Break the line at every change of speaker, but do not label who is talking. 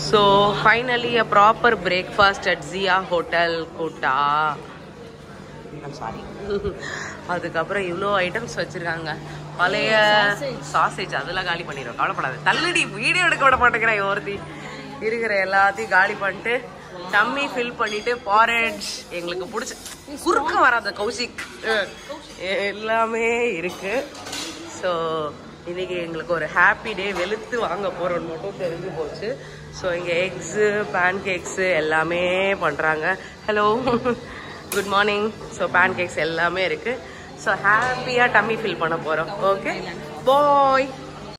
so finally a proper breakfast at ஜியா hotel கூட்டா sorry அதுக்கப்புறம் இவ்வளோ ஐட்டம்ஸ் வச்சிருக்காங்க பழைய சாசேஜ் அதெல்லாம் காலி பண்ணிடுவோம் கவலைப்படாது தள்ளுடி வீடியோ எடுக்க விட மாட்டேங்கிறேன் ஒருத்தி இருக்கிற எல்லாத்தையும் காலி பண்ணிட்டு டம்மி ஃபில் பண்ணிட்டு பாரேஜ் எங்களுக்கு பிடிச்ச குறுக்க வராத கௌசிக் அஹ், எல்லாமே இருக்கு ஸோ இன்னைக்கு எங்களுக்கு ஒரு ஹாப்பி டே வெளுத்து வாங்க போறோம்னு மட்டும் தெரிஞ்சு போச்சு ஸோ இங்கே எக்ஸு பேன் கேக்ஸு எல்லாமே பண்ணுறாங்க hello good morning so pancakes எல்லாமே இருக்கு ஸோ ஹாப்பியாக டம்மி ஃபில் பண்ண போகிறோம் ஓகே பாய்